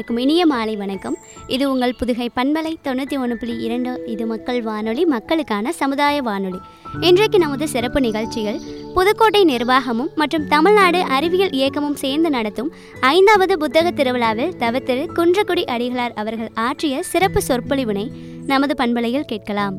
அனைவருக்கும் இனிய மாலை வணக்கம் இது உங்கள் புதுகை பண்பலை தொண்ணூற்றி ஒன்று புள்ளி இரண்டு இது மக்கள் வானொலி மக்களுக்கான சமுதாய வானொலி இன்றைக்கு நமது சிறப்பு நிகழ்ச்சிகள் புதுக்கோட்டை நிர்வாகமும் மற்றும் தமிழ்நாடு அறிவியல் இயக்கமும் சேர்ந்து நடத்தும் ஐந்தாவது புத்தக திருவிழாவில் தவிர்த்திரு குன்றக்குடி அடிகளார் அவர்கள் ஆற்றிய சிறப்பு சொற்பொழிவினை நமது பண்பலையில் கேட்கலாம்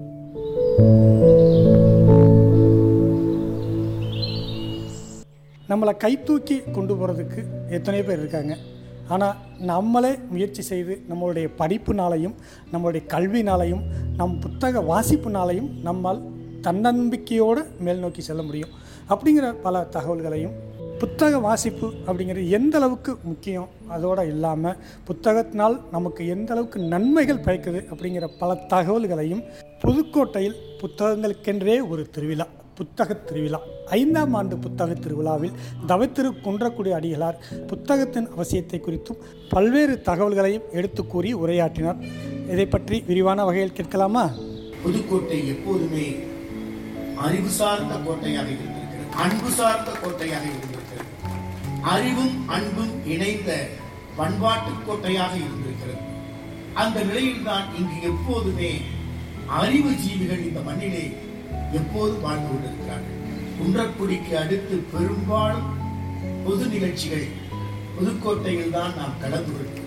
நம்மளை கை தூக்கி கொண்டு போகிறதுக்கு எத்தனையோ பேர் இருக்காங்க ஆனால் நம்மளே முயற்சி செய்து நம்மளுடைய படிப்புனாலையும் நம்மளுடைய கல்வினாலையும் நம் புத்தக வாசிப்புனாலையும் நம்மால் தன்னம்பிக்கையோடு மேல் நோக்கி செல்ல முடியும் அப்படிங்கிற பல தகவல்களையும் புத்தக வாசிப்பு அப்படிங்கிறது எந்த அளவுக்கு முக்கியம் அதோடு இல்லாமல் புத்தகத்தினால் நமக்கு எந்த அளவுக்கு நன்மைகள் பயக்குது அப்படிங்கிற பல தகவல்களையும் புதுக்கோட்டையில் புத்தகங்களுக்கென்றே ஒரு திருவிழா புத்தக திருவிழா ஐந்தாம் ஆண்டு புத்தக திருவிழாவில் தவத்திரு குன்றக்குடி அடிகளார் புத்தகத்தின் அவசியத்தை குறித்தும் பல்வேறு தகவல்களையும் எடுத்து கூறி உரையாற்றினார் இதை பற்றி விரிவான வகையில் கேட்கலாமா புதுக்கோட்டை எப்போதுமே அறிவு சார்ந்த கோட்டையாக இருந்திருக்கிறது அன்பு சார்ந்த கோட்டையாக இருந்திருக்கிறது அறிவும் அன்பும் இணைந்த பண்பாட்டு கோட்டையாக இருந்திருக்கிறது அந்த நிலையில்தான் இங்கு எப்போதுமே அறிவு ஜீவிகள் இந்த மண்ணிலே எப்போது வாழ்ந்து கொண்டிருக்கிறார்கள் குன்றக்குடிக்கு அடுத்து பெரும்பாலும் பொது நிகழ்ச்சிகள் புதுக்கோட்டையில் தான் நாம் கடந்து கொள்கிறோம்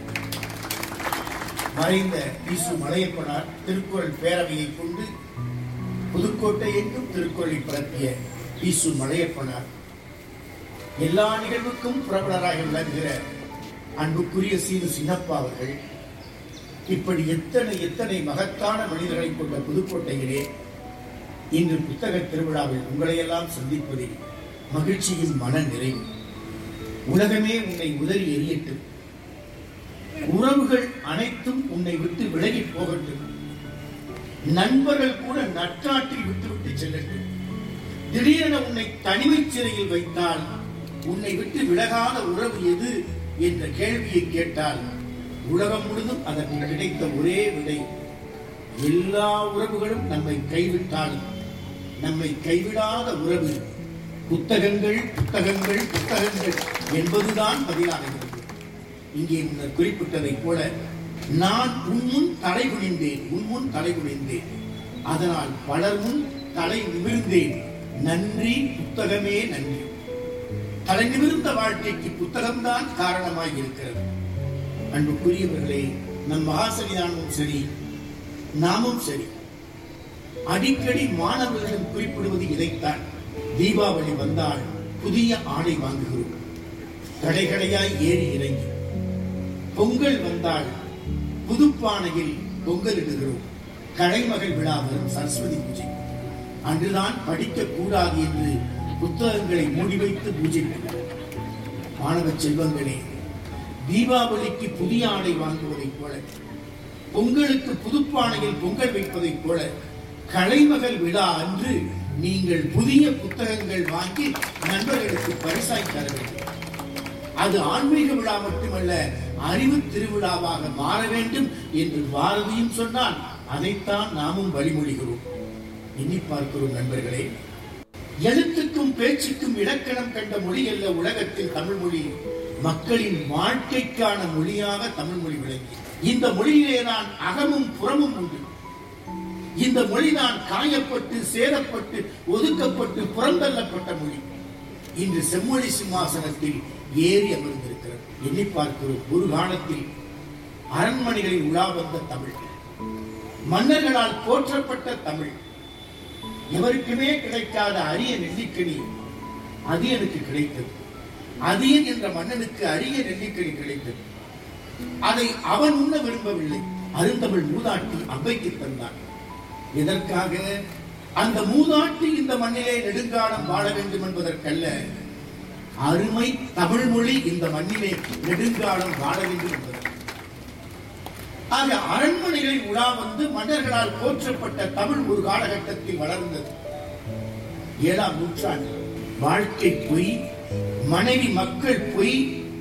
மறைந்த ஈசு மலையப்பனார் திருக்குறள் பேரவையை கொண்டு புதுக்கோட்டை எங்கும் திருக்குறளை பரப்பிய ஈசு மலையப்பனார் எல்லா நிகழ்வுக்கும் பிரபலராக விளங்குகிற அன்புக்குரிய சீது சின்னப்பா அவர்கள் இப்படி எத்தனை எத்தனை மகத்தான மனிதர்களை கொண்ட புதுக்கோட்டையிலே இன்று புத்தக திருவிழாவில் உங்களையெல்லாம் சந்திப்பதில் மகிழ்ச்சியும் மன நிறைவு உலகமே உன்னை உதறி எரியட்டும் உறவுகள் அனைத்தும் உன்னை விட்டு விலகி போகட்டும் நண்பர்கள் கூட நற்றாற்றில் விட்டுவிட்டு செல்லட்டும் திடீரென உன்னை தனிமை சிறையில் வைத்தால் உன்னை விட்டு விலகாத உறவு எது என்ற கேள்வியை கேட்டால் உலகம் முழுதும் அதற்கு கிடைத்த ஒரே விடை எல்லா உறவுகளும் நம்மை கைவிட்டாலும் நம்மை கைவிடாத உறவு புத்தகங்கள் புத்தகங்கள் புத்தகங்கள் என்பதுதான் பதிலாக இருக்கிறது இங்கே முன்னர் குறிப்பிட்டதைப் போல நான் உன்முன் தலை குனிந்தேன் உன்முன் தலை குனிந்தேன் அதனால் பலர் முன் தலை நிமிர்ந்தேன் நன்றி புத்தகமே நன்றி தலை நிமிர்ந்த வாழ்க்கைக்கு புத்தகம்தான் காரணமாய் இருக்கிறது அன்புக்குரியவர்களே நம் மகாசனிதானமும் சரி நாமும் சரி அடிக்கடி மாணவர்களிடம் குறிப்பிடுவது இதைத்தான் தீபாவளி வந்தால் புதிய ஆடை வாங்குகிறோம் கடைகடையாய் ஏறி இறங்கி பொங்கல் வந்தால் புதுப்பானையில் பொங்கல் இடுகிறோம் கடைமகள் விழா வரும் சரஸ்வதி பூஜை அன்றுதான் படிக்க கூடாது என்று புத்தகங்களை மூடி வைத்து பூஜிக்கிறோம் மாணவ செல்வங்களே தீபாவளிக்கு புதிய ஆடை வாங்குவதைப் போல பொங்கலுக்கு புதுப்பானையில் பொங்கல் வைப்பதைப் போல கலைமகள் விழா அன்று நீங்கள் புதிய புத்தகங்கள் வாங்கி நண்பர்களுக்கு பரிசாய் தர வேண்டும் அது ஆன்மீக விழா மட்டுமல்ல அறிவு திருவிழாவாக மாற வேண்டும் என்று பாரதியும் சொன்னால் அதைத்தான் நாமும் வழிமொழிகிறோம் எண்ணி பார்க்கிறோம் நண்பர்களே எழுத்துக்கும் பேச்சுக்கும் இலக்கணம் கண்ட மொழி அல்ல உலகத்தில் தமிழ் மொழி மக்களின் வாழ்க்கைக்கான மொழியாக தமிழ் மொழி விளங்கி இந்த மொழியிலே தான் அகமும் புறமும் உண்டு இந்த மொழிதான் காயப்பட்டு சேதப்பட்டு ஒதுக்கப்பட்டு புறந்தள்ளப்பட்ட மொழி இன்று செம்மொழி சிம்மாசனத்தில் ஏறி அமர்ந்திருக்கிறது எண்ணி பார்க்கிறோம் ஒரு காலத்தில் அரண்மனைகளில் உலா வந்த தமிழ் மன்னர்களால் போற்றப்பட்ட தமிழ் எவருக்குமே கிடைக்காத அரிய நெல்லிக்கனி அதியனுக்கு கிடைத்தது அதியன் என்ற மன்னனுக்கு அரிய நெல்லிக்கனி கிடைத்தது அதை அவன் உண்ண விரும்பவில்லை அருந்தமிழ் மூதாட்டி அவ்வைக்கு தந்தான் எதற்காக அந்த மூதாட்டி இந்த மண்ணிலே நெடுங்காலம் வாழ வேண்டும் என்பதற்கல்ல அருமை தமிழ் மொழி இந்த மண்ணிலே நெடுங்காலம் வாழ வேண்டும் என்பதற்கு ஆக அரண்மனைகளில் உலா வந்து மன்னர்களால் போற்றப்பட்ட தமிழ் ஒரு காலகட்டத்தில் வளர்ந்தது ஏழாம் நூற்றாண்டு வாழ்க்கை பொய் மனைவி மக்கள் பொய்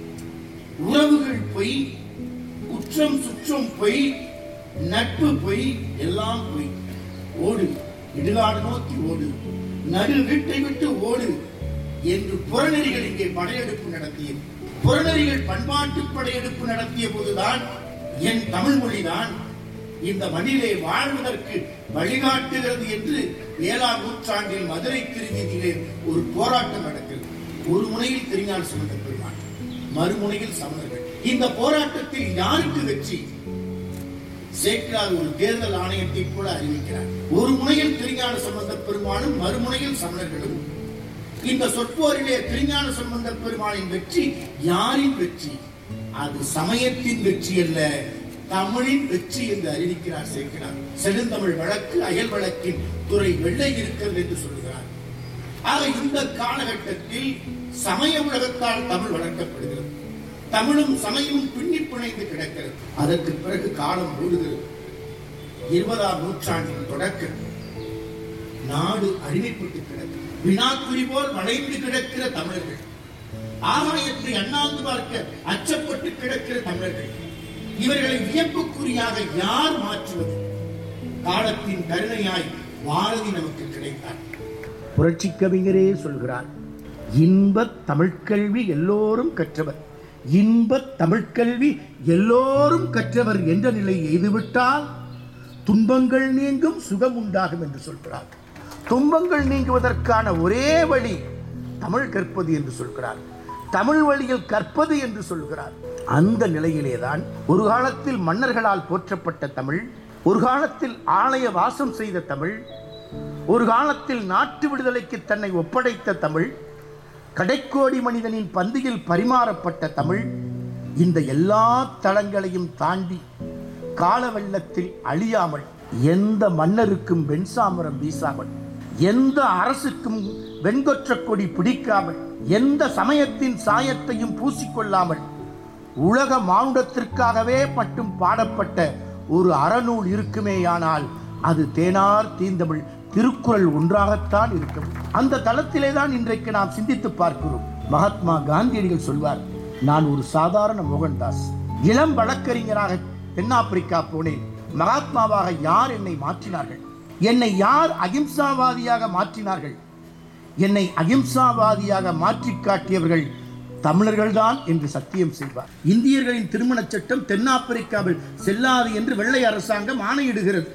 உறவுகள் பொய் குற்றம் சுற்றம் பொய் நட்பு பொய் எல்லாம் பொய் ஓடு இடுகாடு நோக்கி ஓடு நடு வீட்டை விட்டு ஓடு என்று புறநெறிகள் இங்கே படையெடுப்பு நடத்தியது புறநெறிகள் பண்பாட்டு படையெடுப்பு நடத்திய போதுதான் என் தமிழ் மொழிதான் இந்த மண்ணிலே வாழ்வதற்கு வழிகாட்டுகிறது என்று ஏழாம் நூற்றாண்டில் மதுரை திருவீதியிலே ஒரு போராட்டம் நடக்கிறது ஒரு முனையில் திருஞான சுமந்த பெருமான் மறுமுனையில் சமணர்கள் இந்த போராட்டத்தில் யாருக்கு வெற்றி சேக்கிரார் ஒரு தேர்தல் ஆணையத்தை கூட அறிவிக்கிறார் ஒரு முனையில் திருஞான சம்பந்த பெருமானும் மறுமுனையில் சமணர்களும் இந்த சொற்போரிலே திருஞான சம்பந்த பெருமானின் வெற்றி யாரின் வெற்றி அது சமயத்தின் வெற்றி அல்ல தமிழின் வெற்றி என்று அறிவிக்கிறார் சேர்க்கிறார் செழுந்தமிழ் வழக்கு அயல் வழக்கின் துறை வெள்ளை இருக்கிறது என்று சொல்கிறார் ஆக இந்த காலகட்டத்தில் சமய உலகத்தால் தமிழ் வளர்க்கப்படுகிறது தமிழும் சமயமும் பின்னி பிணைந்து கிடக்கிறது அதற்கு பிறகு காலம் ஓடுகிறது இருபதாம் நூற்றாண்டின் தொடக்கம் நாடு அடிமைப்பட்டு கிடக்கிறது வினாக்குறி போல் வளைந்து கிடக்கிற தமிழர்கள் ஆகாயத்தை அண்ணாந்து பார்க்க அச்சப்பட்டு கிடக்கிற தமிழர்கள் இவர்களை வியப்புக்குறியாக யார் மாற்றுவது காலத்தின் கருணையாய் பாரதி நமக்கு கிடைத்தார் புரட்சி கவிஞரே சொல்கிறார் இன்பத் தமிழ்க்கல்வி எல்லோரும் கற்றவர் இன்பத் தமிழ்க்கல்வி எல்லோரும் கற்றவர் என்ற நிலை எய்துவிட்டால் துன்பங்கள் நீங்கும் சுகம் உண்டாகும் என்று சொல்கிறார் துன்பங்கள் நீங்குவதற்கான ஒரே வழி தமிழ் கற்பது என்று சொல்கிறார் தமிழ் வழியில் கற்பது என்று சொல்கிறார் அந்த நிலையிலேதான் ஒரு காலத்தில் மன்னர்களால் போற்றப்பட்ட தமிழ் ஒரு காலத்தில் ஆலய வாசம் செய்த தமிழ் ஒரு காலத்தில் நாட்டு விடுதலைக்கு தன்னை ஒப்படைத்த தமிழ் கடைக்கோடி மனிதனின் பந்தியில் பரிமாறப்பட்ட தமிழ் இந்த எல்லா தளங்களையும் தாண்டி கால வெள்ளத்தில் அழியாமல் எந்த மன்னருக்கும் வெண்சாமரம் வீசாமல் எந்த அரசுக்கும் வெண்கொற்ற கொடி பிடிக்காமல் எந்த சமயத்தின் சாயத்தையும் பூசிக்கொள்ளாமல் உலக மானுடத்திற்காகவே மட்டும் பாடப்பட்ட ஒரு அறநூல் இருக்குமேயானால் அது தேனார் தீந்தமிழ் திருக்குறள் ஒன்றாகத்தான் இருக்கும் அந்த தளத்திலே தான் இன்றைக்கு நாம் சிந்தித்து பார்க்கிறோம் மகாத்மா காந்தியடிகள் சொல்வார் நான் ஒரு சாதாரண மோகன்தாஸ் இளம் வழக்கறிஞராக தென்னாப்பிரிக்கா போனேன் மகாத்மாவாக யார் என்னை மாற்றினார்கள் என்னை யார் அகிம்சாவாதியாக மாற்றினார்கள் என்னை அகிம்சாவாதியாக மாற்றி காட்டியவர்கள் தமிழர்கள்தான் என்று சத்தியம் செய்வார் இந்தியர்களின் திருமணச் சட்டம் தென்னாப்பிரிக்காவில் செல்லாது என்று வெள்ளை அரசாங்கம் ஆணையிடுகிறது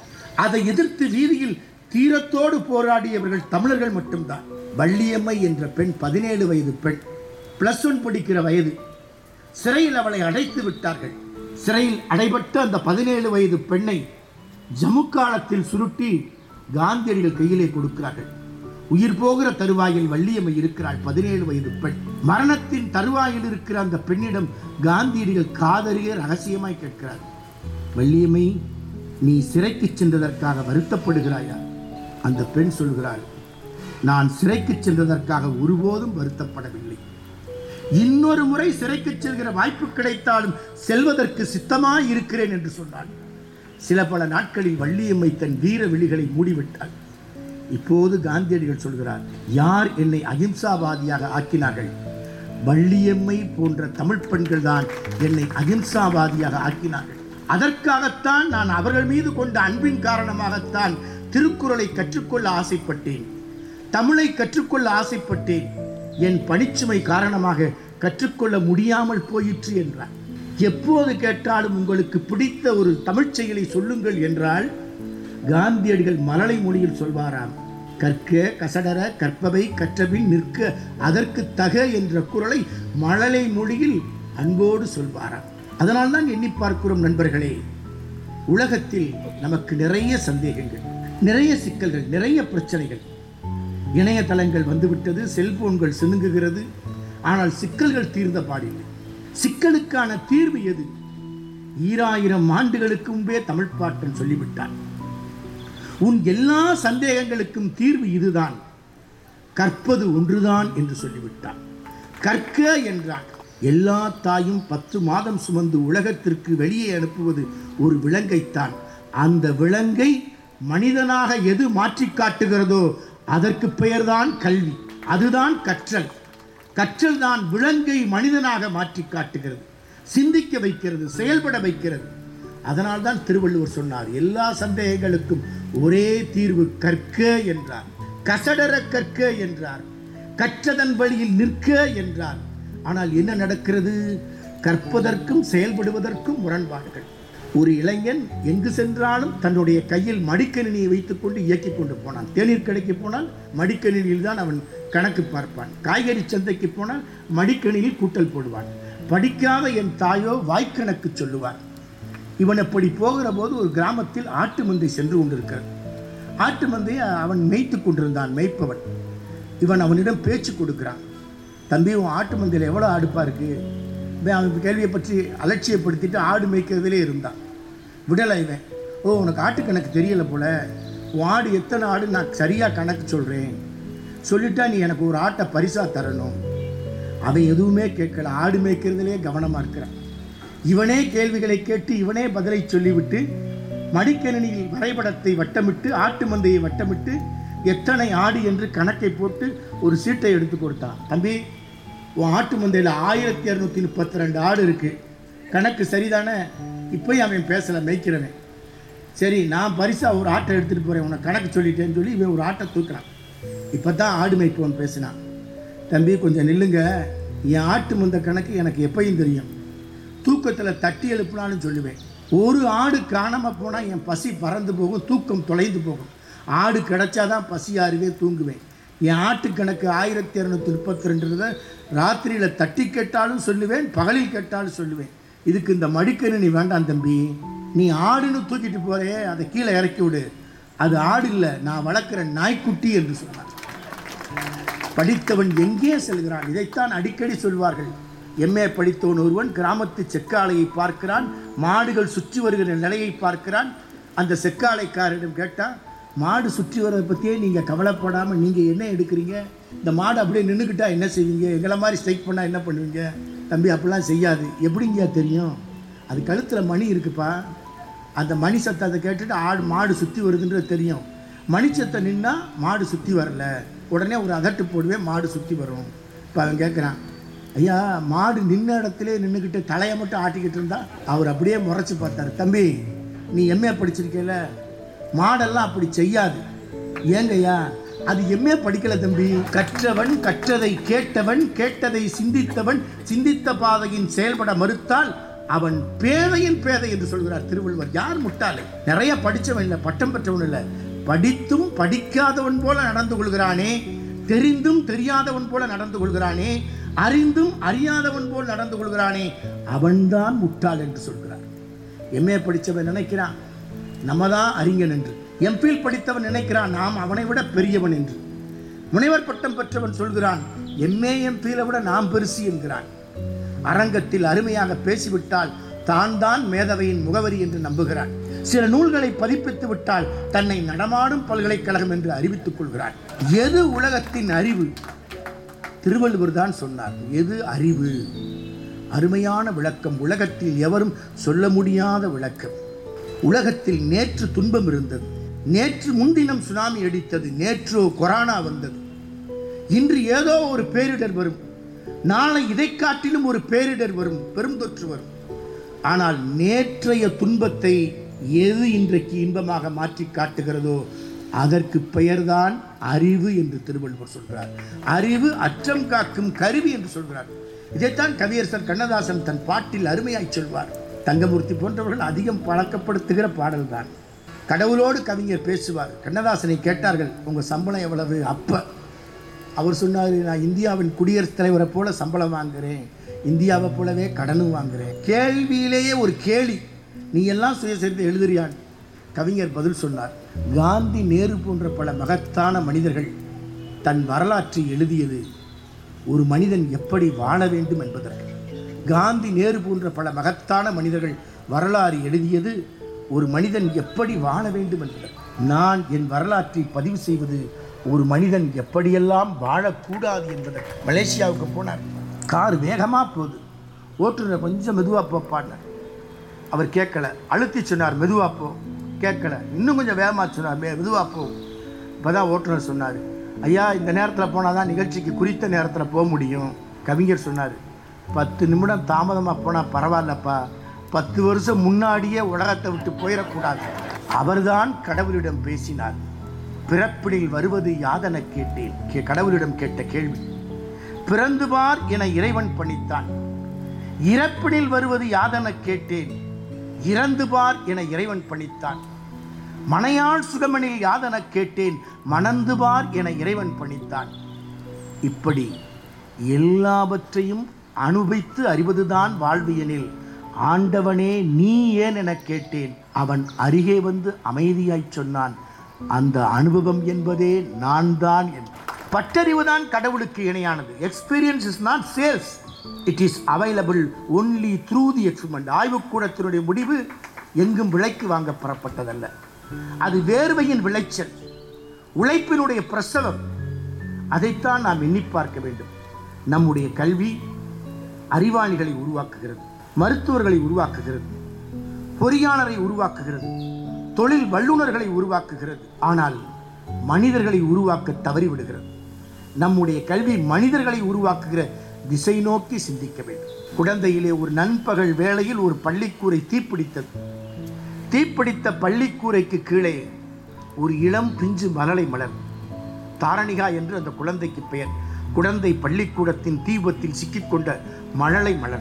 அதை எதிர்த்து வீதியில் தீரத்தோடு போராடியவர்கள் தமிழர்கள் மட்டும்தான் வள்ளியம்மை என்ற பெண் பதினேழு வயது பெண் பிளஸ் ஒன் படிக்கிற வயது சிறையில் அவளை அடைத்து விட்டார்கள் சிறையில் அடைபட்ட அந்த பதினேழு வயது பெண்ணை ஜமுக்காலத்தில் சுருட்டி காந்தியடிகள் கையிலே கொடுக்கிறார்கள் உயிர் போகிற தருவாயில் வள்ளியம்மை இருக்கிறாள் பதினேழு வயது பெண் மரணத்தின் தருவாயில் இருக்கிற அந்த பெண்ணிடம் காந்தியடிகள் காதறிய ரகசியமாய் கேட்கிறார் வள்ளியம்மை நீ சிறைக்கு சென்றதற்காக வருத்தப்படுகிறாயா அந்த பெண் சொல்கிறாள் நான் சிறைக்கு சென்றதற்காக ஒருபோதும் வருத்தப்படவில்லை இன்னொரு முறை சிறைக்கு செல்கிற வாய்ப்பு கிடைத்தாலும் செல்வதற்கு சித்தமாய் இருக்கிறேன் என்று சொன்னாள் சில பல நாட்களில் வள்ளியம்மை தன் வீர விழிகளை மூடிவிட்டாள் இப்போது காந்தியடிகள் சொல்கிறார் யார் என்னை அகிம்சாவாதியாக ஆக்கினார்கள் வள்ளியம்மை போன்ற தமிழ் பெண்கள் தான் என்னை அகிம்சாவாதியாக ஆக்கினார்கள் அதற்காகத்தான் நான் அவர்கள் மீது கொண்ட அன்பின் காரணமாகத்தான் திருக்குறளை கற்றுக்கொள்ள ஆசைப்பட்டேன் தமிழை கற்றுக்கொள்ள ஆசைப்பட்டேன் என் பணிச்சுமை காரணமாக கற்றுக்கொள்ள முடியாமல் போயிற்று என்றார் எப்போது கேட்டாலும் உங்களுக்கு பிடித்த ஒரு தமிழ்ச் செயலை சொல்லுங்கள் என்றால் காந்தியடிகள் மலலை மொழியில் சொல்வாராம் கற்க கசடர கற்பவை கற்றபின் நிற்க அதற்கு தக என்ற குரலை மழலை மொழியில் அன்போடு சொல்வாராம் அதனால்தான் எண்ணி பார்க்கிறோம் நண்பர்களே உலகத்தில் நமக்கு நிறைய சந்தேகங்கள் நிறைய சிக்கல்கள் நிறைய பிரச்சனைகள் இணையதளங்கள் வந்துவிட்டது செல்போன்கள் சினுங்குகிறது ஆனால் சிக்கல்கள் தீர்ந்த பாடில்லை சிக்கலுக்கான தீர்வு எது ஈராயிரம் ஆண்டுகளுக்கு முன்பே தமிழ் பாட்டன் சொல்லிவிட்டான் உன் எல்லா சந்தேகங்களுக்கும் தீர்வு இதுதான் கற்பது ஒன்றுதான் என்று சொல்லிவிட்டான் கற்க என்றான் எல்லா தாயும் பத்து மாதம் சுமந்து உலகத்திற்கு வெளியே அனுப்புவது ஒரு விலங்கைத்தான் அந்த விலங்கை மனிதனாக எது மாற்றி காட்டுகிறதோ அதற்கு பெயர்தான் கல்வி அதுதான் கற்றல் கற்றல் தான் விலங்கை மனிதனாக மாற்றி காட்டுகிறது சிந்திக்க வைக்கிறது செயல்பட வைக்கிறது அதனால்தான் திருவள்ளுவர் சொன்னார் எல்லா சந்தேகங்களுக்கும் ஒரே தீர்வு கற்க என்றார் கசடர கற்க என்றார் கற்றதன் வழியில் நிற்க என்றார் ஆனால் என்ன நடக்கிறது கற்பதற்கும் செயல்படுவதற்கும் முரண்பாடுகள் ஒரு இளைஞன் எங்கு சென்றாலும் தன்னுடைய கையில் மடிக்கணினியை வைத்துக்கொண்டு இயக்கிக் கொண்டு போனான் தேநீர் கடைக்கு போனால் மடிக்கணினியில் தான் அவன் கணக்கு பார்ப்பான் காய்கறி சந்தைக்கு போனால் மடிக்கணினியில் கூட்டல் போடுவான் படிக்காத என் தாயோ வாய்க்கணக்கு சொல்லுவார் இவன் அப்படி போகிற போது ஒரு கிராமத்தில் ஆட்டு மந்தை சென்று கொண்டிருக்கிறது ஆட்டு மந்தையை அவன் மேய்த்து கொண்டிருந்தான் மேய்ப்பவன் இவன் அவனிடம் பேச்சு கொடுக்கிறான் தம்பி உன் ஆட்டு மந்தையில் எவ்வளோ ஆடுப்பா இருக்கு இவன் அவன் கேள்வியை பற்றி அலட்சியப்படுத்திட்டு ஆடு மேய்க்கிறதுலே இருந்தான் விடலை இவன் ஓ உனக்கு ஆட்டு கணக்கு தெரியல போல உன் ஆடு எத்தனை ஆடு நான் சரியாக கணக்கு சொல்கிறேன் சொல்லிட்டா நீ எனக்கு ஒரு ஆட்டை பரிசாக தரணும் அவன் எதுவுமே கேட்கல ஆடு மேய்க்கிறதுலே கவனமாக இருக்கிறான் இவனே கேள்விகளை கேட்டு இவனே பதிலை சொல்லிவிட்டு மடிக்கணினியில் வரைபடத்தை வட்டமிட்டு ஆட்டு மந்தையை வட்டமிட்டு எத்தனை ஆடு என்று கணக்கை போட்டு ஒரு சீட்டை எடுத்து கொடுத்தான் தம்பி உன் ஆட்டு மந்தையில் ஆயிரத்தி இரநூத்தி முப்பத்தி ரெண்டு ஆடு இருக்கு கணக்கு சரிதானே இப்போயும் அவன் பேசலை மேய்க்கிறவன் சரி நான் பரிசா ஒரு ஆட்டை எடுத்துகிட்டு போகிறேன் உனக்கு கணக்கு சொல்லிட்டேன்னு சொல்லி இவன் ஒரு ஆட்டை தூக்குறான் இப்போ தான் ஆடு மேய்ப்பவன் பேசினான் தம்பி கொஞ்சம் நில்லுங்க என் ஆட்டு மந்த கணக்கு எனக்கு எப்பயும் தெரியும் தூக்கத்தில் தட்டி எழுப்பினாலும் சொல்லுவேன் ஒரு ஆடு காணாமல் போனால் என் பசி பறந்து போகும் தூக்கம் தொலைந்து போகும் ஆடு கிடைச்சாதான் பசியாருவே தூங்குவேன் என் ஆட்டு கணக்கு ஆயிரத்தி இரநூத்தி முப்பத்தி ரெண்டுல ராத்திரியில் தட்டி கேட்டாலும் சொல்லுவேன் பகலில் கேட்டாலும் சொல்லுவேன் இதுக்கு இந்த மடிக்கணி நீ வேண்டாம் தம்பி நீ ஆடுன்னு தூக்கிட்டு போறே அதை கீழே இறக்கி விடு அது ஆடு இல்லை நான் வளர்க்குற நாய்க்குட்டி என்று சொன்னார் படித்தவன் எங்கே செல்கிறான் இதைத்தான் அடிக்கடி சொல்வார்கள் எம்ஏ படித்தவன் ஒருவன் கிராமத்து செக்காலையை பார்க்கிறான் மாடுகள் சுற்றி வருகிற நிலையை பார்க்கிறான் அந்த செக்காலைக்காரரிடம் கேட்டால் மாடு சுற்றி வர்றதை பற்றியே நீங்கள் கவலைப்படாமல் நீங்கள் என்ன எடுக்கிறீங்க இந்த மாடு அப்படியே நின்றுக்கிட்டா என்ன செய்வீங்க எங்களை மாதிரி ஸ்ட்ரைக் பண்ணால் என்ன பண்ணுவீங்க தம்பி அப்படிலாம் செய்யாது எப்படிங்க தெரியும் அது கழுத்தில் மணி இருக்குப்பா அந்த மணி சத்தத்தை கேட்டுட்டு ஆடு மாடு சுற்றி வருதுன்றது தெரியும் மணி சத்தம் நின்னா மாடு சுற்றி வரல உடனே ஒரு அதட்டு போடுவேன் மாடு சுற்றி வரும் இப்போ அவன் கேட்குறான் ஐயா மாடு நின்ன இடத்துல நின்றுக்கிட்டு தலையை மட்டும் ஆட்டிக்கிட்டு இருந்தா அவர் அப்படியே முறைச்சி பார்த்தாரு தம்பி நீ எம்ஏ படிச்சிருக்கேல மாடெல்லாம் அப்படி செய்யாது ஏங்கய்யா அது எம்ஏ படிக்கல தம்பி கற்றவன் கற்றதை கேட்டவன் கேட்டதை சிந்தித்தவன் சிந்தித்த பாதையின் செயல்பட மறுத்தால் அவன் பேதையின் பேதை என்று சொல்கிறார் திருவள்ளுவர் யார் முட்டாளை நிறைய படித்தவன் இல்லை பட்டம் பெற்றவன் இல்லை படித்தும் படிக்காதவன் போல நடந்து கொள்கிறானே தெரிந்தும் தெரியாதவன் போல நடந்து கொள்கிறானே அறிந்தும் அறியாதவன் போல் நடந்து கொள்கிறானே அவன்தான் முட்டாள் என்று சொல்கிறார் எம்ஏ படித்தவன் நினைக்கிறான் நம்ம தான் அறிஞன் என்று எம்பில் படித்தவன் நினைக்கிறான் நாம் அவனை விட பெரியவன் என்று முனைவர் பட்டம் பெற்றவன் சொல்கிறான் எம்ஏ எம்பியில விட நாம் பெருசு என்கிறான் அரங்கத்தில் அருமையாக பேசிவிட்டால் தான் தான் மேதவையின் முகவரி என்று நம்புகிறான் சில நூல்களை பதிப்பித்து விட்டால் தன்னை நடமாடும் பல்கலைக்கழகம் என்று அறிவித்துக் கொள்கிறான் எது உலகத்தின் அறிவு திருவள்ளுவர் தான் சொன்னார் எது அறிவு அருமையான விளக்கம் உலகத்தில் எவரும் சொல்ல முடியாத விளக்கம் உலகத்தில் நேற்று துன்பம் இருந்தது நேற்று முன்தினம் சுனாமி அடித்தது நேற்றோ கொரோனா வந்தது இன்று ஏதோ ஒரு பேரிடர் வரும் நாளை இதை காட்டிலும் ஒரு பேரிடர் வரும் பெருந்தொற்று வரும் ஆனால் நேற்றைய துன்பத்தை எது இன்றைக்கு இன்பமாக மாற்றி காட்டுகிறதோ அதற்கு பெயர்தான் அறிவு என்று திருவள்ளுவர் சொல்கிறார் அறிவு அச்சம் காக்கும் கருவி என்று சொல்கிறார் இதைத்தான் கவியரசர் கண்ணதாசன் தன் பாட்டில் அருமையாய் சொல்வார் தங்கமூர்த்தி போன்றவர்கள் அதிகம் பழக்கப்படுத்துகிற பாடல்தான் கடவுளோடு கவிஞர் பேசுவார் கண்ணதாசனை கேட்டார்கள் உங்கள் சம்பளம் எவ்வளவு அப்ப அவர் சொன்னார் நான் இந்தியாவின் குடியரசுத் தலைவரை போல சம்பளம் வாங்குறேன் இந்தியாவை போலவே கடனும் வாங்குறேன் கேள்வியிலேயே ஒரு கேலி நீ எல்லாம் சுயசரிதை எழுதுறியான் கவிஞர் பதில் சொன்னார் காந்தி நேரு போன்ற பல மகத்தான மனிதர்கள் தன் வரலாற்றை எழுதியது ஒரு மனிதன் எப்படி வாழ வேண்டும் என்பதற்கு காந்தி நேரு போன்ற பல மகத்தான மனிதர்கள் வரலாறு எழுதியது ஒரு மனிதன் எப்படி வாழ வேண்டும் என்பதற்கு நான் என் வரலாற்றை பதிவு செய்வது ஒரு மனிதன் எப்படியெல்லாம் வாழக்கூடாது என்பதற்கு மலேசியாவுக்கு போனார் கார் வேகமாக போகுது ஓட்டுநர் கொஞ்சம் மெதுவாக போப்பாடினார் அவர் கேட்கல அழுத்தி சொன்னார் மெதுவாக போ கேட்கல இன்னும் கொஞ்சம் வேகமாக சொன்னார் மெ மெதுவாக போ இப்போ தான் ஓட்டுநர் சொன்னார் ஐயா இந்த நேரத்தில் போனால் தான் நிகழ்ச்சிக்கு குறித்த நேரத்தில் போக முடியும் கவிஞர் சொன்னார் பத்து நிமிடம் தாமதமாக போனால் பரவாயில்லப்பா பத்து வருஷம் முன்னாடியே உலகத்தை விட்டு போயிடக்கூடாது அவர்தான் கடவுளிடம் பேசினார் பிறப்பினில் வருவது யாதென கேட்டேன் கே கடவுளிடம் கேட்ட கேள்வி பிறந்து பார் என இறைவன் பணித்தான் இறப்பினில் வருவது யாதெனக் கேட்டேன் இறந்து பார் என இறைவன் பணித்தான் மனையாள் சுகமனில் யாதெனக் கேட்டேன் மணந்து பார் என இறைவன் பணித்தான் இப்படி எல்லாவற்றையும் அனுபவித்து அறிவதுதான் வாழ்வியனில் ஆண்டவனே நீ ஏன் எனக் கேட்டேன் அவன் அருகே வந்து அமைதியாய் சொன்னான் அந்த அனுபவம் என்பதே நான் தான் என் பட்டறிவுதான் கடவுளுக்கு இணையானது experience is not sales it is available only through the experiment ஆய்வுக்கூடத்தினுடைய முடிவு எங்கும் விலைக்கு வாங்க பெறப்பட்டதல்ல அது வேர்வையின் விளைச்சல் உழைப்பினுடைய பிரசவம் அதைத்தான் நாம் எண்ணி பார்க்க வேண்டும் நம்முடைய கல்வி அறிவாளிகளை உருவாக்குகிறது மருத்துவர்களை உருவாக்குகிறது பொறியாளரை உருவாக்குகிறது தொழில் வல்லுநர்களை உருவாக்குகிறது ஆனால் மனிதர்களை உருவாக்க தவறிவிடுகிறது நம்முடைய கல்வி மனிதர்களை உருவாக்குகிற திசை நோக்கி சிந்திக்க வேண்டும் குழந்தையிலே ஒரு நண்பகல் வேளையில் ஒரு பள்ளிக்கூரை தீப்பிடித்தது தீப்பிடித்த பள்ளிக்கூரைக்கு கீழே ஒரு இளம் பிஞ்சு மலலை மலர் தாரணிகா என்று அந்த குழந்தைக்கு பெயர் குழந்தை பள்ளிக்கூடத்தின் தீபத்தில் சிக்கிக்கொண்ட மழலை மலர்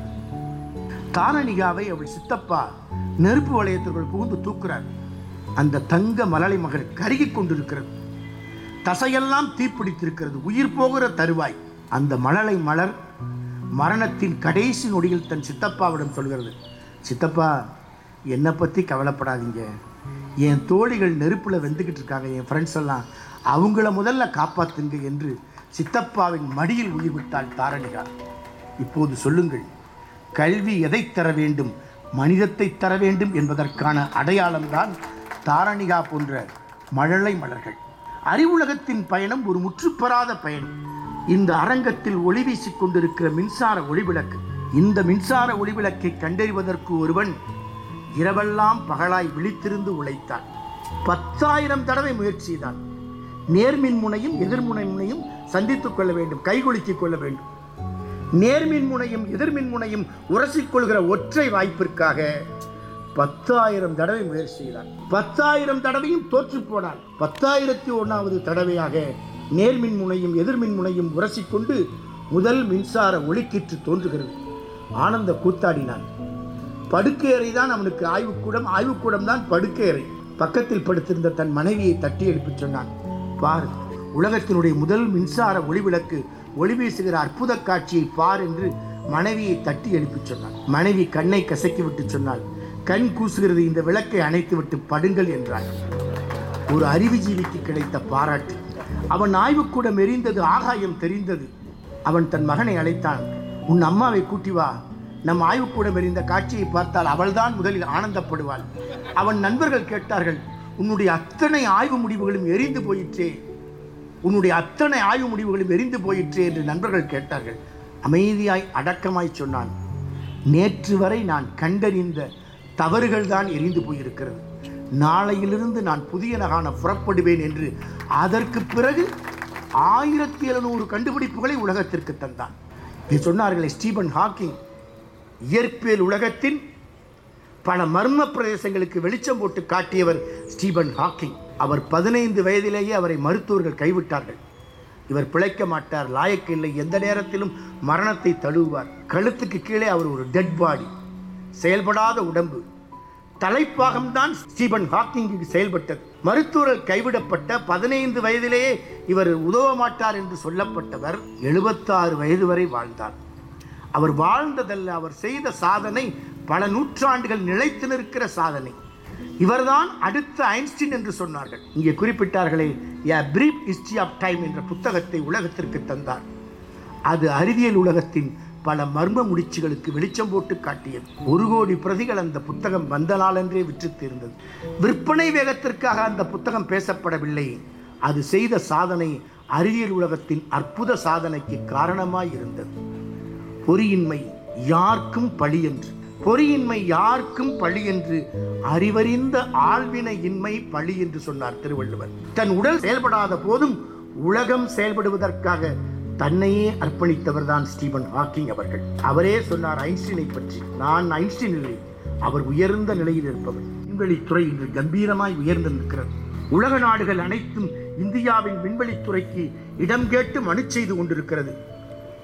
தாரணிகாவை அவள் சித்தப்பா நெருப்பு வளையத்திற்குள் புகுந்து தூக்குறார் அந்த தங்க மலலை மகள் கருகிக் கொண்டிருக்கிறது தசையெல்லாம் தீப்பிடித்திருக்கிறது உயிர் போகிற தருவாய் அந்த மழலை மலர் மரணத்தின் கடைசி நொடியில் தன் சித்தப்பாவிடம் சொல்கிறது சித்தப்பா என்னை பற்றி கவலைப்படாதீங்க என் தோழிகள் நெருப்பில் வெந்துக்கிட்டு இருக்காங்க என் ஃப்ரெண்ட்ஸ் எல்லாம் அவங்கள முதல்ல காப்பாத்துங்க என்று சித்தப்பாவின் மடியில் உயிர் விட்டாள் தாரணிகா இப்போது சொல்லுங்கள் கல்வி எதை தர வேண்டும் மனிதத்தை தர வேண்டும் என்பதற்கான அடையாளம்தான் தாரணிகா போன்ற மழலை மலர்கள் அறிவுலகத்தின் பயணம் ஒரு முற்றுப்பெறாத பயணம் இந்த அரங்கத்தில் ஒளி வீசிக் கொண்டிருக்கிற மின்சார ஒளிவிளக்கு இந்த மின்சார ஒளிவிளக்கை கண்டறிவதற்கு ஒருவன் இரவெல்லாம் பகலாய் விழித்திருந்து உழைத்தான் பத்தாயிரம் தடவை முயற்சி செய்தான் நேர்மின் முனையும் எதிர்முனை முனையும் சந்தித்துக் கொள்ள வேண்டும் கைகுலுக்கிக் கொள்ள வேண்டும் நேர்மின் முனையும் எதிர்மின் முனையும் உரசிக்கொள்கிற ஒற்றை வாய்ப்பிற்காக பத்தாயிரம் தடவை முயற்சி செய்தான் பத்தாயிரம் தடவையும் தோற்று போனான் பத்தாயிரத்தி ஒன்றாவது தடவையாக நேர்மின் முனையும் எதிர்மின் முனையும் உரசிக்கொண்டு முதல் மின்சார ஒளிக்கீற்று தோன்றுகிறது ஆனந்த கூத்தாடினான் படுக்கை அறை தான் அவனுக்கு ஆய்வுக்கூடம் ஆய்வுக்கூடம் தான் படுக்கை அறை பக்கத்தில் படுத்திருந்த தன் மனைவியை தட்டி எழுப்பிச் சொன்னான் பார் உலகத்தினுடைய முதல் மின்சார ஒளிவிளக்கு ஒளி வீசுகிற அற்புத காட்சியை பார் என்று மனைவியை தட்டி எழுப்பிச் சொன்னான் மனைவி கண்ணை கசக்கி விட்டு சொன்னாள் கண் கூசுகிறது இந்த விளக்கை அணைத்து விட்டு படுங்கள் என்றாள் ஒரு அறிவுஜீவிக்கு கிடைத்த பாராட்டு அவன் ஆய்வுக்கூடம் எரிந்தது ஆகாயம் தெரிந்தது அவன் தன் மகனை அழைத்தான் உன் அம்மாவை கூட்டி வா நம் ஆய்வுக்கூடம் எரிந்த காட்சியை பார்த்தால் அவள்தான் முதலில் ஆனந்தப்படுவாள் அவன் நண்பர்கள் கேட்டார்கள் உன்னுடைய அத்தனை ஆய்வு முடிவுகளும் எரிந்து போயிற்றே உன்னுடைய அத்தனை ஆய்வு முடிவுகளும் எரிந்து போயிற்றே என்று நண்பர்கள் கேட்டார்கள் அமைதியாய் அடக்கமாய் சொன்னான் நேற்று வரை நான் கண்டறிந்த தவறுகள் தான் எரிந்து போயிருக்கிறது நாளையிலிருந்து நான் புதிய நகான புறப்படுவேன் என்று அதற்கு பிறகு ஆயிரத்தி எழுநூறு கண்டுபிடிப்புகளை உலகத்திற்கு தந்தான் இது சொன்னார்களே ஸ்டீபன் ஹாக்கிங் இயற்பியல் உலகத்தின் பல மர்ம பிரதேசங்களுக்கு வெளிச்சம் போட்டு காட்டியவர் ஸ்டீபன் ஹாக்கிங் அவர் பதினைந்து வயதிலேயே அவரை மருத்துவர்கள் கைவிட்டார்கள் இவர் பிழைக்க மாட்டார் லாயக்கில்லை எந்த நேரத்திலும் மரணத்தை தழுவுவார் கழுத்துக்கு கீழே அவர் ஒரு டெட் பாடி செயல்படாத உடம்பு தலைப்பாகம்தான் ஸ்டீபன் ஹாக்கிங்குக்கு செயல்பட்டது மருத்துவர்கள் கைவிடப்பட்ட பதினைந்து வயதிலேயே இவர் உதவ மாட்டார் என்று சொல்லப்பட்டவர் எழுபத்தாறு வயது வரை வாழ்ந்தார் அவர் வாழ்ந்ததல்ல அவர் செய்த சாதனை பல நூற்றாண்டுகள் நிலைத்து நிற்கிற சாதனை இவர்தான் அடுத்த ஐன்ஸ்டீன் என்று சொன்னார்கள் இங்கே குறிப்பிட்டார்களே a brief history of time என்ற புத்தகத்தை உலகத்திற்கு தந்தார் அது அறிவியல் உலகத்தின் பல மர்ம முடிச்சுகளுக்கு வெளிச்சம் போட்டு காட்டியது ஒரு கோடி பிரதிகள் அந்த புத்தகம் வந்த நாளென்றே விற்று தீர்ந்தது விற்பனை வேகத்திற்காக அந்த புத்தகம் பேசப்படவில்லை அது செய்த சாதனை அறிவியல் உலகத்தின் அற்புத சாதனைக்கு காரணமாய் இருந்தது பொறியின்மை யார்க்கும் பழி என்று பொறியின்மை யாருக்கும் பழி என்று அறிவறிந்த ஆழ்வினை இன்மை பழி என்று சொன்னார் திருவள்ளுவர் தன் உடல் செயல்படாத போதும் உலகம் செயல்படுவதற்காக தன்னையே அர்ப்பணித்தவர் தான் ஸ்டீபன் ஹாக்கிங் அவர்கள் அவரே சொன்னார் ஐன்ஸ்டீனை பற்றி நான் ஐன்ஸ்டீன் இல்லை அவர் உயர்ந்த நிலையில் இருப்பவர் விண்வெளித்துறை இன்று கம்பீரமாய் உயர்ந்து நிற்கிறது உலக நாடுகள் அனைத்தும் இந்தியாவின் விண்வெளித்துறைக்கு இடம் கேட்டு மனு செய்து கொண்டிருக்கிறது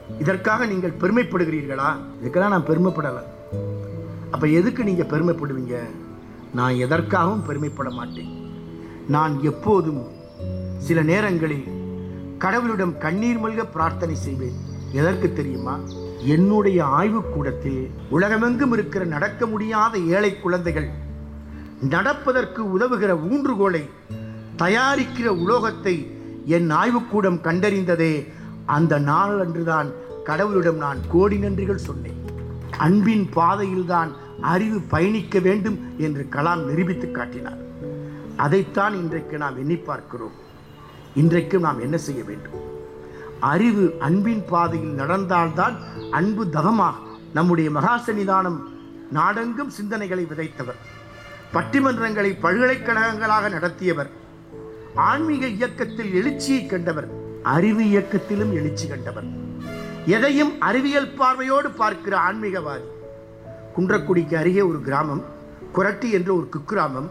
இதற்காக நீங்கள் பெருமைப்படுகிறீர்களா இதுக்கெல்லாம் நான் பெருமைப்படலை அப்ப எதுக்கு நீங்க பெருமைப்படுவீங்க நான் எதற்காகவும் பெருமைப்பட மாட்டேன் நான் எப்போதும் சில நேரங்களில் கடவுளிடம் கண்ணீர் மல்க பிரார்த்தனை செய்வேன் எதற்கு தெரியுமா என்னுடைய ஆய்வுக்கூடத்தில் உலகமெங்கும் இருக்கிற நடக்க முடியாத ஏழை குழந்தைகள் நடப்பதற்கு உதவுகிற ஊன்றுகோலை தயாரிக்கிற உலோகத்தை என் ஆய்வுக்கூடம் கண்டறிந்ததே அந்த நாள் அன்றுதான் கடவுளிடம் நான் கோடி நன்றிகள் சொன்னேன் அன்பின் பாதையில்தான் அறிவு பயணிக்க வேண்டும் என்று கலாம் நிரூபித்து காட்டினார் அதைத்தான் இன்றைக்கு நாம் எண்ணி பார்க்கிறோம் இன்றைக்கு நாம் என்ன செய்ய வேண்டும் அறிவு அன்பின் பாதையில் நடந்தால்தான் அன்பு தவமாகும் நம்முடைய மகா சன்னிதானம் நாடெங்கும் சிந்தனைகளை விதைத்தவர் பட்டிமன்றங்களை பல்கலைக்கழகங்களாக நடத்தியவர் ஆன்மீக இயக்கத்தில் எழுச்சியை கண்டவர் அறிவு இயக்கத்திலும் எழுச்சி கண்டவர் எதையும் அறிவியல் பார்வையோடு பார்க்கிற ஆன்மீகவாதி குன்றக்குடிக்கு அருகே ஒரு கிராமம் குரட்டி என்ற ஒரு குக்கிராமம்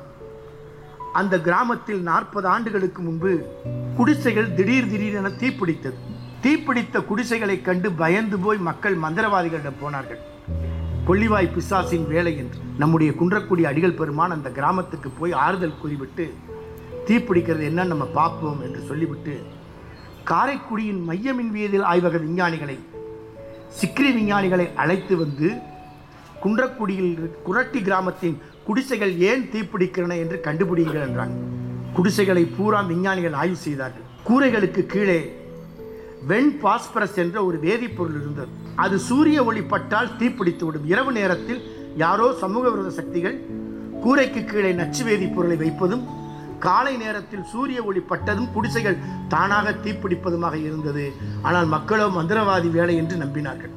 அந்த கிராமத்தில் நாற்பது ஆண்டுகளுக்கு முன்பு குடிசைகள் திடீர் திடீரென தீப்பிடித்தது தீப்பிடித்த குடிசைகளை கண்டு பயந்து போய் மக்கள் மந்திரவாதிகளிடம் போனார்கள் கொள்ளிவாய் பிசாசின் வேலை என்று நம்முடைய குன்றக்குடி அடிகள் பெருமான் அந்த கிராமத்துக்கு போய் ஆறுதல் கூறிவிட்டு தீப்பிடிக்கிறது என்னன்னு நம்ம பார்ப்போம் என்று சொல்லிவிட்டு காரைக்குடியின் மைய மின்வியதில் ஆய்வக விஞ்ஞானிகளை சிக்ரி விஞ்ஞானிகளை அழைத்து வந்து குன்றக்குடியில் இருக்- குரட்டி கிராமத்தின் குடிசைகள் ஏன் தீப்பிடிக்கிறன என்று கண்டுபிடிங்கள் என்றாங்க குடிசைகளை பூரா விஞ்ஞானிகள் ஆய்வு செய்தார்கள் கூரைகளுக்கு கீழே வெண் பாஸ்பரஸ் என்ற ஒரு வேதிப்பொருள் இருந்தது அது சூரிய ஒளி பட்டால் தீப்பிடித்து விடும் இரவு நேரத்தில் யாரோ சமூக விரோத சக்திகள் கூரைக்கு கீழே நச்சு வேதிப்பொருளை வைப்பதும் காலை நேரத்தில் சூரிய ஒளி பட்டதும் குடிசைகள் தானாக தீப்பிடிப்பதுமாக இருந்தது ஆனால் மக்களோ மந்திரவாதி வேலை என்று நம்பினார்கள்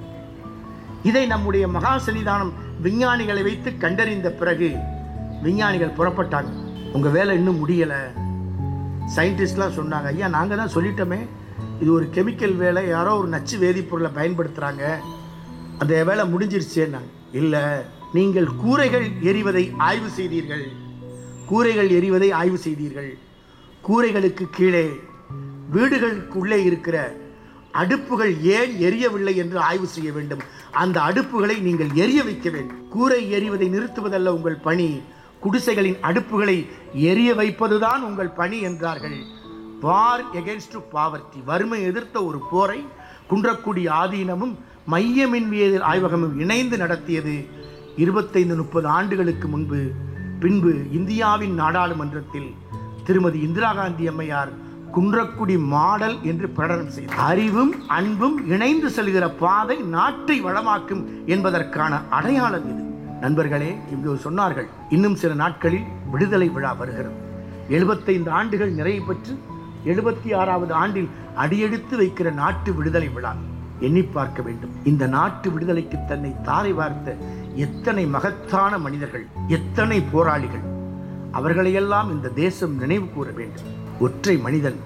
இதை நம்முடைய மகா சன்னிதானம் விஞ்ஞானிகளை வைத்து கண்டறிந்த பிறகு விஞ்ஞானிகள் புறப்பட்டாங்க உங்க வேலை இன்னும் முடியலை சயின்டிஸ்ட்லாம் சொன்னாங்க ஐயா நாங்கள் தான் சொல்லிட்டோமே இது ஒரு கெமிக்கல் வேலை யாரோ ஒரு நச்சு வேதிப்பொருளை பயன்படுத்துகிறாங்க அந்த வேலை முடிஞ்சிருச்சேன்னாங்க இல்லை நீங்கள் கூரைகள் எரிவதை ஆய்வு செய்தீர்கள் கூரைகள் எரிவதை ஆய்வு செய்தீர்கள் கூரைகளுக்கு கீழே வீடுகளுக்குள்ளே இருக்கிற அடுப்புகள் ஏன் எரியவில்லை என்று ஆய்வு செய்ய வேண்டும் அந்த அடுப்புகளை நீங்கள் எரிய வைக்க வேண்டும் கூரை எரிவதை நிறுத்துவதல்ல உங்கள் பணி குடிசைகளின் அடுப்புகளை எரிய வைப்பதுதான் உங்கள் பணி என்றார்கள் வார் எகென்ஸ்ட் பாவர்ட்டி வறுமை எதிர்த்த ஒரு போரை குன்றக்குடி ஆதீனமும் மைய மின்வியல் ஆய்வகமும் இணைந்து நடத்தியது இருபத்தைந்து முப்பது ஆண்டுகளுக்கு முன்பு பின்பு இந்தியாவின் நாடாளுமன்றத்தில் திருமதி இந்திரா காந்தி அம்மையார் குன்றக்குடி மாடல் என்று பிரகடனம் செய்தார் அறிவும் அன்பும் இணைந்து செல்கிற பாதை நாட்டை வளமாக்கும் என்பதற்கான அடையாளம் இது நண்பர்களே இங்கு சொன்னார்கள் இன்னும் சில நாட்களில் விடுதலை விழா வருகிறது எழுபத்தைந்து ஆண்டுகள் நிறைவு பெற்று எழுபத்தி ஆறாவது ஆண்டில் அடியெடுத்து வைக்கிற நாட்டு விடுதலை விழா எண்ணி பார்க்க வேண்டும் இந்த நாட்டு விடுதலைக்கு தன்னை தாரை வார்த்த எத்தனை மகத்தான மனிதர்கள் எத்தனை போராளிகள் அவர்களையெல்லாம் இந்த தேசம் நினைவு கூற வேண்டும் ஒற்றை மனிதன்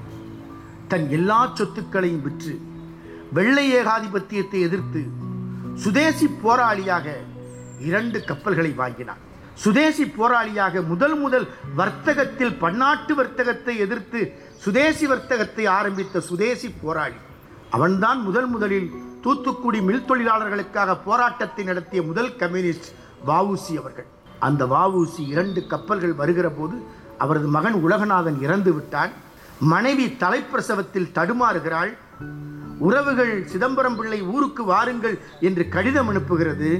தன் எல்லா சொத்துக்களையும் விற்று வெள்ளை ஏகாதிபத்தியத்தை எதிர்த்து சுதேசி போராளியாக இரண்டு கப்பல்களை வாங்கினான் சுதேசி போராளியாக முதல் முதல் வர்த்தகத்தில் பன்னாட்டு வர்த்தகத்தை எதிர்த்து சுதேசி வர்த்தகத்தை ஆரம்பித்த சுதேசி போராளி அவன்தான் முதல் முதலில் தூத்துக்குடி மில் தொழிலாளர்களுக்காக போராட்டத்தை நடத்திய முதல் கம்யூனிஸ்ட் வஉசி அவர்கள் அந்த வஉசி இரண்டு கப்பல்கள் வருகிற போது அவரது மகன் உலகநாதன் இறந்து விட்டான் மனைவி தலைப்பிரசவத்தில் தடுமாறுகிறாள் உறவுகள் சிதம்பரம் பிள்ளை ஊருக்கு வாருங்கள் என்று கடிதம் அனுப்புகிறது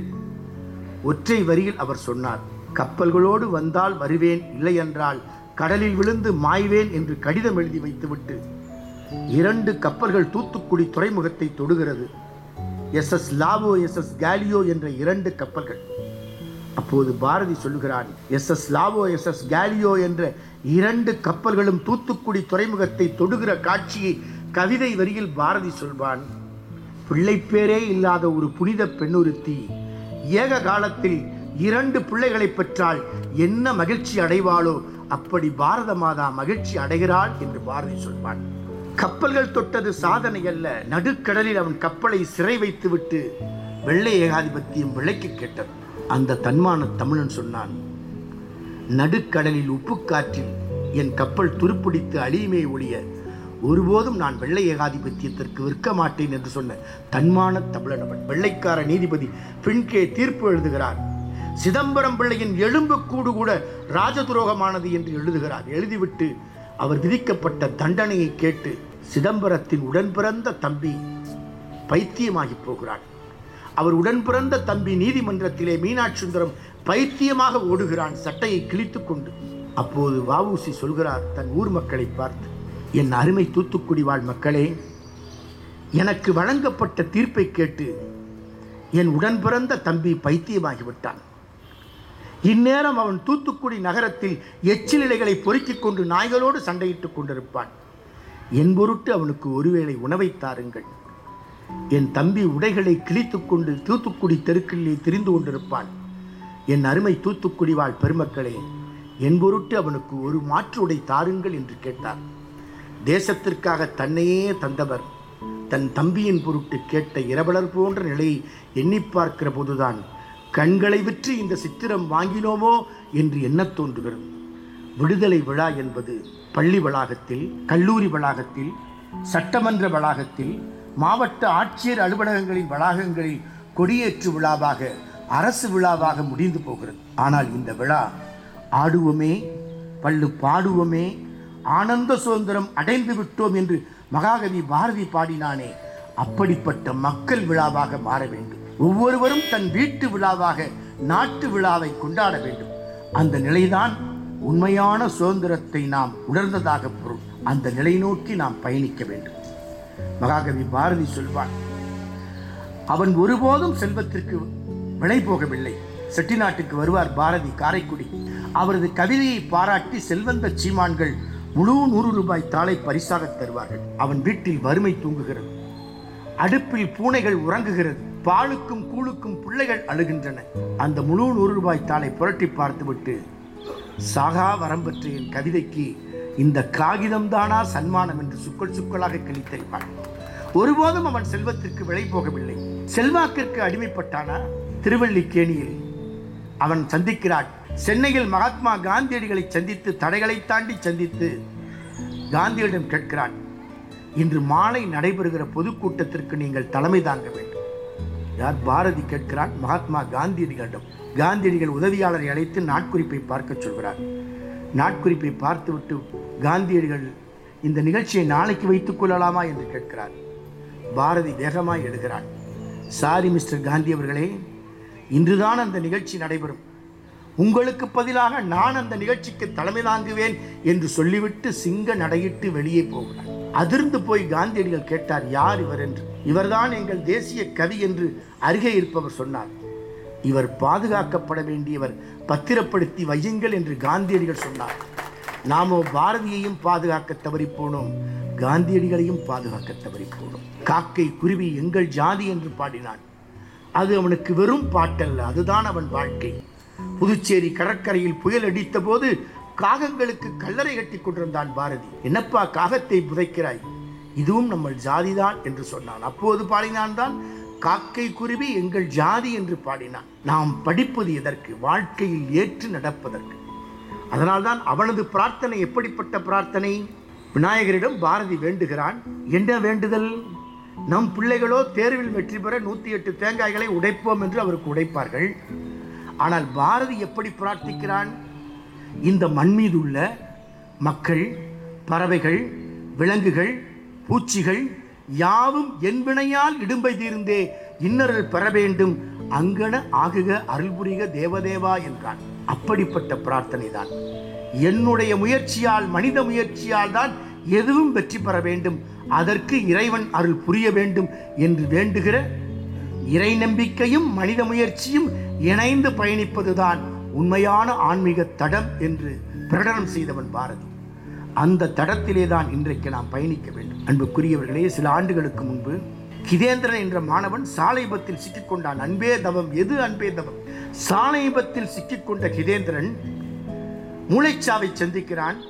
ஒற்றை வரியில் அவர் சொன்னார் கப்பல்களோடு வந்தால் வருவேன் இல்லை என்றால் கடலில் விழுந்து மாய்வேன் என்று கடிதம் எழுதி வைத்துவிட்டு இரண்டு கப்பல்கள் தூத்துக்குடி துறைமுகத்தை தொடுகிறது S S Lawoe S S Gallia என்ற இரண்டு கப்பல்கள் அப்போது பாரதி சொல்லுகிறான் S S Lawoe S S Gallia என்ற இரண்டு கப்பல்களும் தூத்துக்குடி துறைமுகத்தை தொடுகிற காட்சியை கவிதை வரியில் பாரதி சொல்வான் பிள்ளைப்பேரே இல்லாத ஒரு புனித பெண்ணுறுத்தி ஏக காலத்தில் இரண்டு பிள்ளைகளை பெற்றால் என்ன மகிழ்ச்சி அடைவாளோ அப்படி பாரத மாதா மகிழ்ச்சி அடைகிறாள் என்று பாரதி சொல்வான் கப்பல்கள் தொட்டது சாதனை அல்ல நடுக்கடலில் அவன் கப்பலை சிறை வைத்துவிட்டு வெள்ளை ஏகாதிபத்தியம் விலைக்கு கேட்டது அந்த தன்மான தமிழன் சொன்னான் நடுக்கடலில் உப்புக்காற்றில் என் கப்பல் துருப்பிடித்து அழியுமே ஒழிய ஒருபோதும் நான் வெள்ளை ஏகாதிபத்தியத்திற்கு விற்க மாட்டேன் என்று சொன்ன தன்மான தமிழனவன் வெள்ளைக்கார நீதிபதி பின்கே தீர்ப்பு எழுதுகிறார் சிதம்பரம் பிள்ளையின் எலும்புக்கூடு கூட ராஜதுரோகமானது என்று எழுதுகிறார் எழுதிவிட்டு அவர் விதிக்கப்பட்ட தண்டனையை கேட்டு சிதம்பரத்தின் உடன் பிறந்த தம்பி பைத்தியமாகி போகிறான் அவர் உடன் பிறந்த தம்பி நீதிமன்றத்திலே மீனாட்சி சுந்தரம் பைத்தியமாக ஓடுகிறான் சட்டையை கிழித்துக் கொண்டு அப்போது வஉசி சொல்கிறார் தன் ஊர் மக்களை பார்த்து என் அருமை தூத்துக்குடி வாழ் மக்களே எனக்கு வழங்கப்பட்ட தீர்ப்பை கேட்டு என் உடன் பிறந்த தம்பி பைத்தியமாகிவிட்டான் இந்நேரம் அவன் தூத்துக்குடி நகரத்தில் எச்சில் இலைகளை பொறுக்கிக் கொண்டு நாய்களோடு சண்டையிட்டுக் கொண்டிருப்பான் என் பொருட்டு அவனுக்கு ஒருவேளை உணவை தாருங்கள் என் தம்பி உடைகளை கிழித்துக் கொண்டு தூத்துக்குடி தெருக்களிலே திரிந்து கொண்டிருப்பான் என் அருமை தூத்துக்குடி வாழ் பெருமக்களே என் பொருட்டு அவனுக்கு ஒரு மாற்று உடை தாருங்கள் என்று கேட்டார் தேசத்திற்காக தன்னையே தந்தவர் தன் தம்பியின் பொருட்டு கேட்ட இரவலர் போன்ற நிலையை எண்ணி பார்க்கிற போதுதான் கண்களை விற்று இந்த சித்திரம் வாங்கினோமோ என்று எண்ணத் தோன்றுகிறது விடுதலை விழா என்பது பள்ளி வளாகத்தில் கல்லூரி வளாகத்தில் சட்டமன்ற வளாகத்தில் மாவட்ட ஆட்சியர் அலுவலகங்களின் வளாகங்களில் கொடியேற்று விழாவாக அரசு விழாவாக முடிந்து போகிறது ஆனால் இந்த விழா ஆடுவோமே பள்ளு பாடுவோமே ஆனந்த சுதந்திரம் அடைந்து விட்டோம் என்று மகாகவி பாரதி பாடினானே அப்படிப்பட்ட மக்கள் விழாவாக மாற வேண்டும் ஒவ்வொருவரும் தன் வீட்டு விழாவாக நாட்டு விழாவை கொண்டாட வேண்டும் அந்த நிலைதான் உண்மையான சுதந்திரத்தை நாம் உணர்ந்ததாக பொருள் அந்த நிலை நோக்கி நாம் பயணிக்க வேண்டும் மகாகவி பாரதி சொல்வான் அவன் ஒருபோதும் செல்வத்திற்கு விலை போகவில்லை செட்டிநாட்டுக்கு வருவார் பாரதி காரைக்குடி அவரது கவிதையை பாராட்டி செல்வந்த சீமான்கள் முழு நூறு ரூபாய் தாளை பரிசாக தருவார்கள் அவன் வீட்டில் வறுமை தூங்குகிறது அடுப்பில் பூனைகள் உறங்குகிறது பாலுக்கும் கூழுக்கும் பிள்ளைகள் அழுகின்றன அந்த முழு நூறு ரூபாய் தாளை புரட்டி பார்த்துவிட்டு சாகா வரம்பற்ற என் கவிதைக்கு இந்த காகிதம் தானா சன்மானம் என்று சுக்கள் சுக்களாக கிழித்தறிவான் ஒருபோதும் அவன் செல்வத்திற்கு விலை போகவில்லை செல்வாக்கிற்கு அடிமைப்பட்டானா திருவல்லிக்கேணியில் அவன் சந்திக்கிறான் சென்னையில் மகாத்மா காந்தியடிகளை சந்தித்து தடைகளை தாண்டி சந்தித்து காந்தியிடம் கேட்கிறான் இன்று மாலை நடைபெறுகிற பொதுக்கூட்டத்திற்கு நீங்கள் தலைமை தாங்க வேண்டும் யார் பாரதி கேட்கிறான் மகாத்மா காந்தியடிகளிடம் காந்தியடிகள் உதவியாளரை அழைத்து நாட்குறிப்பை பார்க்க சொல்கிறார் நாட்குறிப்பை பார்த்துவிட்டு காந்தியடிகள் இந்த நிகழ்ச்சியை நாளைக்கு வைத்துக் கொள்ளலாமா என்று கேட்கிறார் பாரதி வேகமாய் எழுகிறான் சாரி மிஸ்டர் காந்தி அவர்களே இன்றுதான் அந்த நிகழ்ச்சி நடைபெறும் உங்களுக்கு பதிலாக நான் அந்த நிகழ்ச்சிக்கு தலைமை தாங்குவேன் என்று சொல்லிவிட்டு சிங்க நடையிட்டு வெளியே போகிறார் அதிர்ந்து போய் காந்தியடிகள் கேட்டார் யார் இவர் என்று இவர்தான் எங்கள் தேசிய கவி என்று அருகே இருப்பவர் சொன்னார் இவர் பாதுகாக்கப்பட வேண்டியவர் பத்திரப்படுத்தி வையுங்கள் என்று காந்தியடிகள் சொன்னார் நாமோ பாரதியையும் பாதுகாக்க தவறிப் போனோம் காந்தியடிகளையும் பாதுகாக்க தவறிப் போனோம் காக்கை குருவி எங்கள் ஜாதி என்று பாடினான் அது அவனுக்கு வெறும் பாட்டல்ல அதுதான் அவன் வாழ்க்கை புதுச்சேரி கடற்கரையில் புயல் அடித்த போது காகங்களுக்கு கல்லறை கட்டி கொண்டிருந்தான் பாரதி என்னப்பா காகத்தை புதைக்கிறாய் இதுவும் நம்ம ஜாதிதான் என்று சொன்னான் அப்போது பாடினான் தான் காக்கை குருவி எங்கள் ஜாதி என்று பாடினான் நாம் படிப்பது எதற்கு வாழ்க்கையில் ஏற்று நடப்பதற்கு அதனால்தான் அவனது பிரார்த்தனை எப்படிப்பட்ட பிரார்த்தனை விநாயகரிடம் பாரதி வேண்டுகிறான் என்ன வேண்டுதல் நம் பிள்ளைகளோ தேர்வில் வெற்றி பெற நூற்றி எட்டு தேங்காய்களை உடைப்போம் என்று அவருக்கு உடைப்பார்கள் ஆனால் பாரதி எப்படி பிரார்த்திக்கிறான் இந்த மண் மீது உள்ள மக்கள் பறவைகள் விலங்குகள் பூச்சிகள் யாவும் என் வினையால் இடும்பை தீர்ந்தே இன்னருள் பெற வேண்டும் அங்கன ஆகுக அருள்புரிக தேவதேவா என்றான் அப்படிப்பட்ட பிரார்த்தனை தான் என்னுடைய முயற்சியால் மனித முயற்சியால் தான் எதுவும் வெற்றி பெற வேண்டும் அதற்கு இறைவன் அருள் புரிய வேண்டும் என்று வேண்டுகிற இறை நம்பிக்கையும் மனித முயற்சியும் இணைந்து பயணிப்பதுதான் உண்மையான ஆன்மீக தடம் என்று பிரகடனம் செய்தவன் பாரதி அந்த தடத்திலே தான் இன்றைக்கு நாம் பயணிக்க வேண்டும் அன்புக்குரியவர்களே சில ஆண்டுகளுக்கு முன்பு கிதேந்திரன் என்ற மாணவன் சாலை விபத்தில் சிக்கிக்கொண்டான் அன்பே தவம் எது அன்பே தவம் சாலை விபத்தில் சிக்கிக்கொண்ட கிதேந்திரன் மூளைச்சாவை சந்திக்கிறான்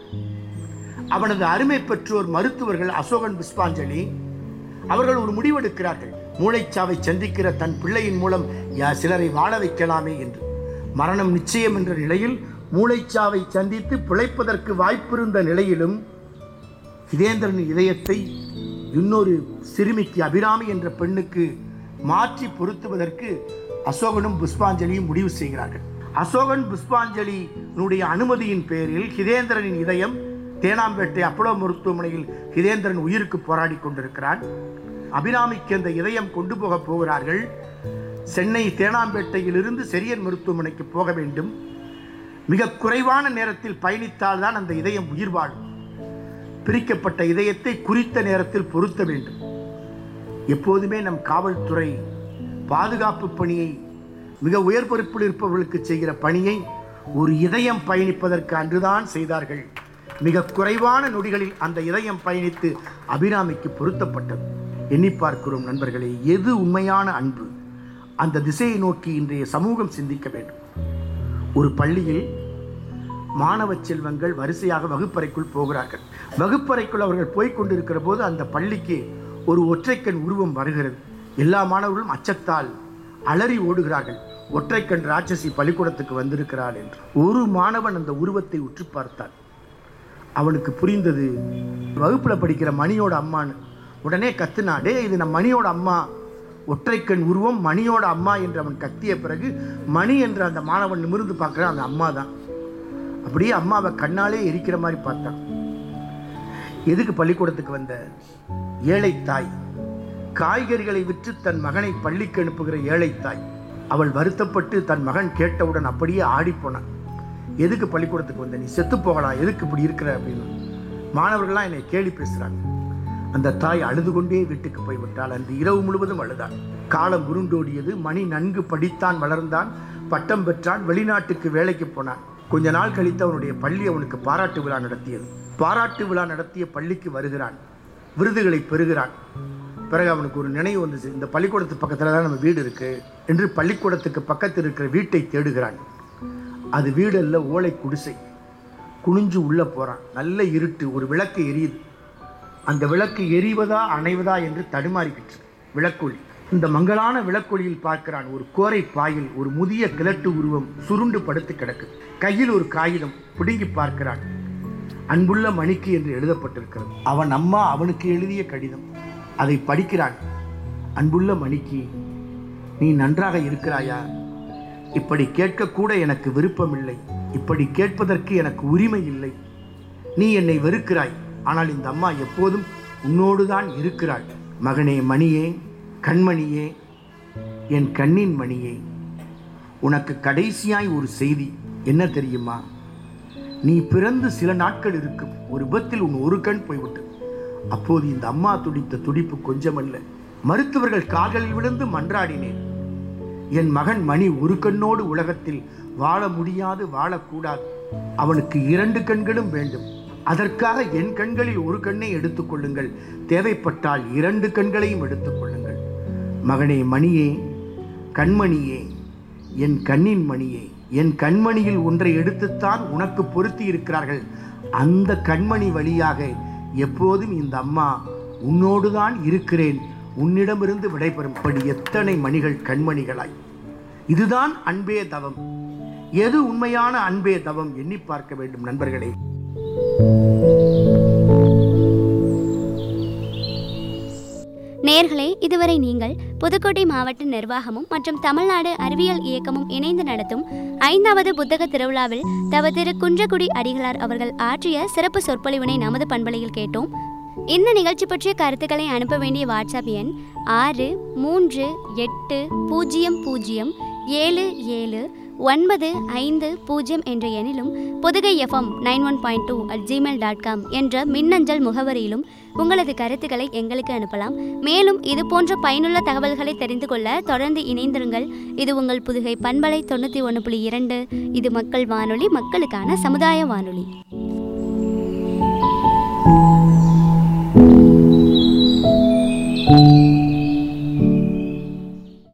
அவனது அருமை பெற்றோர் மருத்துவர்கள் அசோகன் புஷ்பாஞ்சலி அவர்கள் ஒரு முடிவெடுக்கிறார்கள் மூளைச்சாவை சந்திக்கிற தன் பிள்ளையின் மூலம் யா- சிலரை வாழ வைக்கலாமே என்று மரணம் நிச்சயம் என்ற நிலையில் மூளைச்சாவை சந்தித்து பிழைப்பதற்கு வாய்ப்பிருந்த நிலையிலும் ஹிதேந்திரனின் இதயத்தை இன்னொரு சிறுமிக்கு அபிராமி என்ற பெண்ணுக்கு மாற்றி பொருத்துவதற்கு அசோகனும் புஷ்பாஞ்சலியும் முடிவு செய்கிறார்கள் அசோகன் புஷ்பாஞ்சலியினுடைய அனுமதியின் பேரில் ஹிதேந்திரனின் இதயம் தேனாம்பேட்டை அப்போலோ மருத்துவமனையில் ஹிதேந்திரன் உயிருக்கு போராடி கொண்டிருக்கிறான் அபிராமிக்கு அந்த இதயம் கொண்டு போக போகிறார்கள் சென்னை தேனாம்பேட்டையிலிருந்து செரியன் மருத்துவமனைக்கு போக வேண்டும் மிக குறைவான நேரத்தில் பயணித்தால்தான் அந்த இதயம் உயிர் வாழும் பிரிக்கப்பட்ட இதயத்தை குறித்த நேரத்தில் பொருத்த வேண்டும் எப்போதுமே நம் காவல்துறை பாதுகாப்பு பணியை மிக உயர் பொறுப்பில் இருப்பவர்களுக்கு செய்கிற பணியை ஒரு இதயம் பயணிப்பதற்கு அன்றுதான் செய்தார்கள் மிக குறைவான நொடிகளில் அந்த இதயம் பயணித்து அபிராமிக்கு பொருத்தப்பட்டது எண்ணி பார்க்கிறோம் நண்பர்களே எது உண்மையான அன்பு அந்த திசையை நோக்கி இன்றைய சமூகம் சிந்திக்க வேண்டும் ஒரு பள்ளியில் மாணவ செல்வங்கள் வரிசையாக வகுப்பறைக்குள் போகிறார்கள் வகுப்பறைக்குள் அவர்கள் போய்க் கொண்டிருக்கிற போது அந்த பள்ளிக்கு ஒரு ஒற்றைக்கண் உருவம் வருகிறது எல்லா மாணவர்களும் அச்சத்தால் அலறி ஓடுகிறார்கள் ஒற்றைக்கண் ராட்சசி பள்ளிக்கூடத்துக்கு வந்திருக்கிறாள் என்று ஒரு மாணவன் அந்த உருவத்தை உற்று பார்த்தான் அவனுக்கு புரிந்தது வகுப்புல படிக்கிற மணியோட அம்மான்னு உடனே கத்துனா டே இது நம்ம மணியோட அம்மா ஒற்றைக்கண் உருவம் மணியோட அம்மா என்று அவன் கத்திய பிறகு மணி என்ற அந்த மாணவன் நிமிர்ந்து பார்க்குறான் அந்த அம்மா தான் அப்படியே அம்மாவை கண்ணாலே எரிக்கிற மாதிரி பார்த்தான் எதுக்கு பள்ளிக்கூடத்துக்கு வந்த ஏழை தாய் காய்கறிகளை விற்று தன் மகனை பள்ளிக்கு அனுப்புகிற ஏழை தாய் அவள் வருத்தப்பட்டு தன் மகன் கேட்டவுடன் அப்படியே ஆடிப்போனான் எதுக்கு பள்ளிக்கூடத்துக்கு வந்த நீ செத்து போகலாம் எதுக்கு இப்படி இருக்கிற அப்படின்னு மாணவர்கள்லாம் என்னை கேலி பேசுகிறாங்க அந்த தாய் அழுது கொண்டே வீட்டுக்கு போய்விட்டாள் அன்று இரவு முழுவதும் அழுதாள் காலம் உருண்டோடியது மணி நன்கு படித்தான் வளர்ந்தான் பட்டம் பெற்றான் வெளிநாட்டுக்கு வேலைக்கு போனான் கொஞ்ச நாள் கழித்து அவனுடைய பள்ளி அவனுக்கு பாராட்டு விழா நடத்தியது பாராட்டு விழா நடத்திய பள்ளிக்கு வருகிறான் விருதுகளை பெறுகிறான் பிறகு அவனுக்கு ஒரு நினைவு வந்துச்சு இந்த பள்ளிக்கூடத்து பக்கத்தில் தான் நம்ம வீடு இருக்கு என்று பள்ளிக்கூடத்துக்கு பக்கத்தில் இருக்கிற வீட்டை தேடுகிறான் அது வீடு அல்ல ஓலை குடிசை குனிஞ்சு உள்ளே போகிறான் நல்ல இருட்டு ஒரு விளக்கு எரியுது அந்த விளக்கு எரிவதா அணைவதா என்று தடுமாறிக்கிட்டு விளக்கொளி இந்த மங்கலான விளக்கொளியில் பார்க்கிறான் ஒரு கோரை பாயில் ஒரு முதிய கிழட்டு உருவம் சுருண்டு படுத்து கிடக்கு கையில் ஒரு காகிதம் பிடுங்கி பார்க்கிறான் அன்புள்ள மணிக்கு என்று எழுதப்பட்டிருக்கிறது அவன் அம்மா அவனுக்கு எழுதிய கடிதம் அதை படிக்கிறான் அன்புள்ள மணிக்கு நீ நன்றாக இருக்கிறாயா இப்படி கேட்கக்கூட எனக்கு விருப்பமில்லை இப்படி கேட்பதற்கு எனக்கு உரிமை இல்லை நீ என்னை வெறுக்கிறாய் ஆனால் இந்த அம்மா எப்போதும் உன்னோடு தான் இருக்கிறாள் மகனே மணியே கண்மணியே என் கண்ணின் மணியே உனக்கு கடைசியாய் ஒரு செய்தி என்ன தெரியுமா நீ பிறந்து சில நாட்கள் இருக்கும் ஒரு விபத்தில் உன் ஒரு கண் போய்விட்டது அப்போது இந்த அம்மா துடித்த துடிப்பு கொஞ்சமல்ல மருத்துவர்கள் கால்களில் விழுந்து மன்றாடினேன் என் மகன் மணி ஒரு கண்ணோடு உலகத்தில் வாழ முடியாது வாழக்கூடாது அவனுக்கு இரண்டு கண்களும் வேண்டும் அதற்காக என் கண்களில் ஒரு கண்ணை எடுத்துக்கொள்ளுங்கள் தேவைப்பட்டால் இரண்டு கண்களையும் எடுத்துக்கொள்ளுங்கள் மகனே மணியே கண்மணியே என் கண்ணின் மணியே என் கண்மணியில் ஒன்றை எடுத்துத்தான் உனக்கு பொருத்தி இருக்கிறார்கள் அந்த கண்மணி வழியாக எப்போதும் இந்த அம்மா உன்னோடுதான் இருக்கிறேன் உன்னிடமிருந்து விடைபெறும்படி எத்தனை மணிகள் கண்மணிகளாய் இதுதான் அன்பே தவம் எது உண்மையான அன்பே தவம் எண்ணி பார்க்க வேண்டும் நண்பர்களே நேர்களே இதுவரை நீங்கள் புதுக்கோட்டை மாவட்ட நிர்வாகமும் மற்றும் தமிழ்நாடு அறிவியல் இயக்கமும் இணைந்து நடத்தும் ஐந்தாவது புத்தக திருவிழாவில் தவ திரு குன்றக்குடி அடிகளார் அவர்கள் ஆற்றிய சிறப்பு சொற்பொழிவினை நமது பண்பலையில் கேட்டோம் இந்த நிகழ்ச்சி பற்றிய கருத்துக்களை அனுப்ப வேண்டிய வாட்ஸ்அப் எண் ஆறு மூன்று எட்டு பூஜ்ஜியம் பூஜ்ஜியம் ஏழு ஏழு ஒன்பது ஐந்து பூஜ்ஜியம் என்ற எண்ணிலும் Pudugai FM nine one point two at gmail dot com என்ற மின்னஞ்சல் முகவரியிலும் உங்களது கருத்துக்களை எங்களுக்கு அனுப்பலாம் மேலும் இது போன்ற பயனுள்ள தகவல்களை தெரிந்து கொள்ள தொடர்ந்து இணைந்திருங்கள் இது உங்கள் புதுகை பண்பலை தொண்ணூற்றி ஒன்று புள்ளி இரண்டு இது மக்கள் வானொலி மக்களுக்கான சமுதாய வானொலி